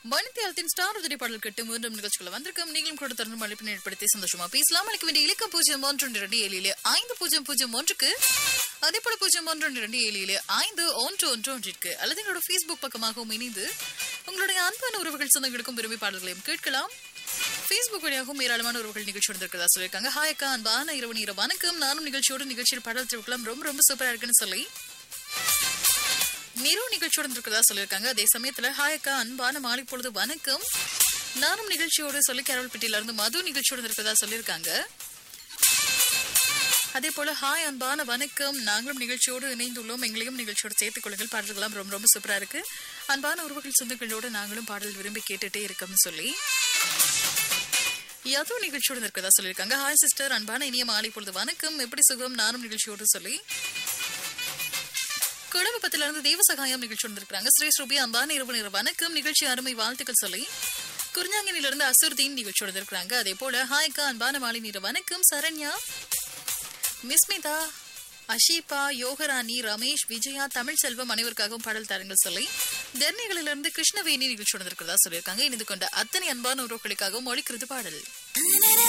வனித்தியாலத்தின் star உதிரி பாடல் கட்டு மூன்றாம் நிகழ்ச்சிக்குள்ள வந்திருக்கும் நீங்களும் கூட தொடர்ந்து அழைப்பினை ஏற்படுத்தி சந்தோஷமா பேசலாம் அளிக்க வேண்டிய இலக்கம் பூஜ்ஜியம் ஒன்று ஒன்று இரண்டு ஏழிலே ஐந்து பூஜ்ஜியம் பூஜ்ஜியம் ஒன்றுக்கு அதே போல பூஜ்ஜியம் ஒன்று ஒன்று இரண்டு ஏழிலே ஐந்து ஒன்று ஒன்று ஒன்றிற்கு அல்லது எங்களோட ஃபேஸ்புக் பக்கமாகவும் இணைந்து உங்களுடைய அன்பான உறவுகள் சொந்தங்களுக்கும் விரும்பி பாடல்களையும் கேட்கலாம் ஃபேஸ்புக் வழியாகவும் ஏராளமான உறவுகள் நிகழ்ச்சி வந்திருக்கிறதா சொல்லியிருக்காங்க ஹாய் அக்கா அன்பான இரவு நேர வணக்கம் நானும் நிகழ்ச்சியோடு நிகழ்ச்சியில் பாடல் திருக்கலாம் ரொம்ப ரொம்ப சூப்பரா இருக்குன்னு சொல்லி நிறு நிகழ்ச்சியோடு இருக்கிறதா சொல்லியிருக்காங்க அதே சமயத்துல ஹாய் அக்கா அன்பான மாலை பொழுது வணக்கம் நானும் நிகழ்ச்சியோடு சொல்லி கேரளப்பட்டியில இருந்து மது நிகழ்ச்சியோடு இருக்கிறதா சொல்லியிருக்காங்க அதே போல ஹாய் அன்பான வணக்கம் நாங்களும் நிகழ்ச்சியோடு இணைந்துள்ளோம் எங்களையும் நிகழ்ச்சியோடு சேர்த்துக் கொள்ளுங்கள் பாடல்கள்லாம் ரொம்ப ரொம்ப சூப்பரா இருக்கு அன்பான உறவுகள் சொந்தங்களோடு நாங்களும் பாடல் விரும்பி கேட்டுட்டே இருக்கோம்னு சொல்லி யது நிகழ்ச்சியோடு இருக்கிறதா சொல்லியிருக்காங்க ஹாய் சிஸ்டர் அன்பான இனிய மாலை பொழுது வணக்கம் எப்படி சுகம் நானும் நிகழ்ச்சியோடு சொல்லி குடும்பத்தில இருந்து தெய்வ சகாயம் நிகழ்ச்சி வந்திருக்காங்க ஸ்ரீ ஸ்ரூபி அன்பான இரவு நேர வணக்கம் நிகழ்ச்சி அருமை வாழ்த்துக்கள் சொல்லி குறிஞ்சாங்கனில இருந்து அசுர்தீன் நிகழ்ச்சி வந்திருக்காங்க அதே போல ஹாய்க்கா அன்பான மாலை நேர வணக்கம் சரண்யா மிஸ்மிதா அஷீபா யோகராணி ரமேஷ் விஜயா தமிழ் செல்வம் அனைவருக்காகவும் பாடல் தாருங்கள் சொல்லி தென்னைகளிலிருந்து கிருஷ்ணவேணி நிகழ்ச்சி வந்திருக்கிறதா சொல்லியிருக்காங்க இணைந்து கொண்ட அத்தனை அன்பான உறவுகளுக்காகவும் ஒழிக்கிறது பாடல்